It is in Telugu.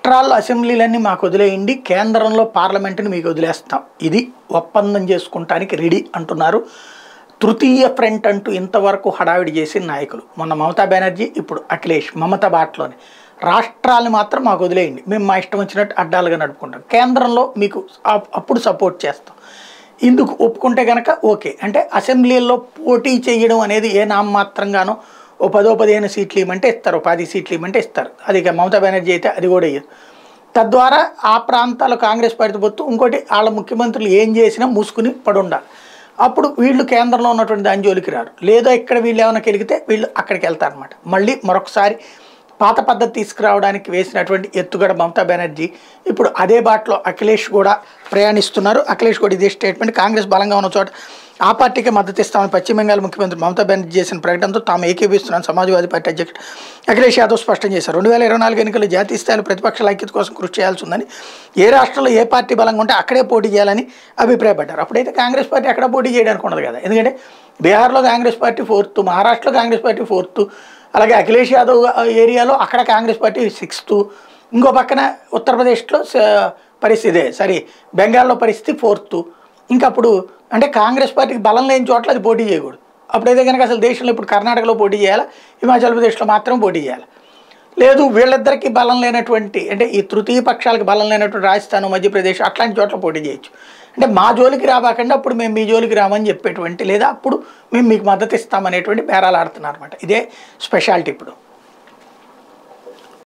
రాష్ట్రాల్లో అసెంబ్లీలన్నీ మాకు వదిలేయండి కేంద్రంలో పార్లమెంటుని మీకు వదిలేస్తాం ఇది ఒప్పందం చేసుకుంటానికి రెడీ అంటున్నారు తృతీయ ఫ్రంట్ అంటూ ఇంతవరకు హడావిడి చేసిన నాయకులు మొన్న మమతా బెనర్జీ ఇప్పుడు అఖిలేష్ మమత బాటలోనే రాష్ట్రాలను మాత్రం మాకు వదిలేయండి మేము మా ఇష్టం వచ్చినట్టు అడ్డాలుగా నడుపుకుంటాం కేంద్రంలో మీకు అప్- అప్పుడు సపోర్ట్ చేస్తాం ఇందుకు ఒప్పుకుంటే కనుక ఓకే అంటే అసెంబ్లీల్లో పోటీ చేయడం అనేది ఏ నామమాత్రంగానో ఓ పదో పదిహేను సీట్లు ఇవ్వమంటే ఇస్తారు ఓ పది సీట్లు ఇవ్వమంటే ఇస్తారు అది ఇక మమతా బెనర్జీ అయితే అది కూడా ఇయ్యదు తద్వారా ఆ ప్రాంతాల్లో కాంగ్రెస్ పార్టీ పొత్తు ఇంకోటి వాళ్ళ ముఖ్యమంత్రులు ఏం చేసినా మూసుకుని పడి ఉండాలి అప్పుడు వీళ్ళు కేంద్రంలో ఉన్నటువంటి దాని జోలికి రారు లేదా ఇక్కడ వీళ్ళు ఏమైనా కెలిగితే వీళ్ళు అక్కడికి వెళ్తారనమాట మళ్ళీ మరొకసారి పాత పద్ధతి తీసుకురావడానికి వేసినటువంటి ఎత్తుగడ మమతా బెనర్జీ ఇప్పుడు అదే బాటలో అఖిలేష్ కూడా ప్రయాణిస్తున్నారు అఖిలేష్ కూడా ఇదే స్టేట్మెంట్ కాంగ్రెస్ బలంగా ఉన్న చోట ఆ పార్టీకి మద్దతు ఇస్తామని పశ్చిమ బెంగాల్ ముఖ్యమంత్రి మమతా బెనర్జీ చేసిన ప్రకటనతో తాము ఏకీపిస్తున్నాను సమాజ్వాదీ పార్టీ అధ్యక్షుడు అఖిలేష్ యాదవ్ స్పష్టం చేశారు రెండు వేల ఇరవై నాలుగు ఎన్నికల్లో జాతీయ స్థాయిలో ప్రతిపక్షాల ఐక్యత కోసం కృషి చేయాల్సి ఉందని ఏ రాష్ట్రంలో ఏ పార్టీ బలంగా ఉంటే అక్కడే పోటీ చేయాలని అభిప్రాయపడ్డారు అప్పుడైతే కాంగ్రెస్ పార్టీ అక్కడ పోటీ చేయడానికి ఉండదు కదా ఎందుకంటే బీహార్లో కాంగ్రెస్ పార్టీ ఫోర్త్ మహారాష్ట్రలో కాంగ్రెస్ పార్టీ ఫోర్త్ అలాగే అఖిలేష్ యాదవ్ ఏరియాలో అక్కడ కాంగ్రెస్ పార్టీ సిక్స్త్ ఇంకో పక్కన ఉత్తరప్రదేశ్లో స- పరిస్థితి సారీ బెంగాల్లో పరిస్థితి ఫోర్త్ ఇంకా అప్పుడు అంటే కాంగ్రెస్ పార్టీకి బలం లేని చోట్ల అది పోటీ చేయకూడదు అప్పుడైతే కనుక అసలు దేశంలో ఇప్పుడు కర్ణాటకలో పోటీ చేయాలా హిమాచల్ ప్రదేశ్లో మాత్రం పోటీ చేయాలి లేదు వీళ్ళిద్దరికీ బలం లేనటువంటి అంటే ఈ తృతీయ పక్షాలకు బలం లేనటువంటి రాజస్థాన్ మధ్యప్రదేశ్ అట్లాంటి చోట్ల పోటీ చేయొచ్చు అంటే మా జోలికి రాబాకండి అప్పుడు మేము మీ జోలికి రామని చెప్పేటువంటి లేదా అప్పుడు మేము మీకు మద్దతు ఇస్తామనేటువంటి బేరాలు ఆడుతున్నారు అనమాట ఇదే స్పెషాలిటీ ఇప్పుడు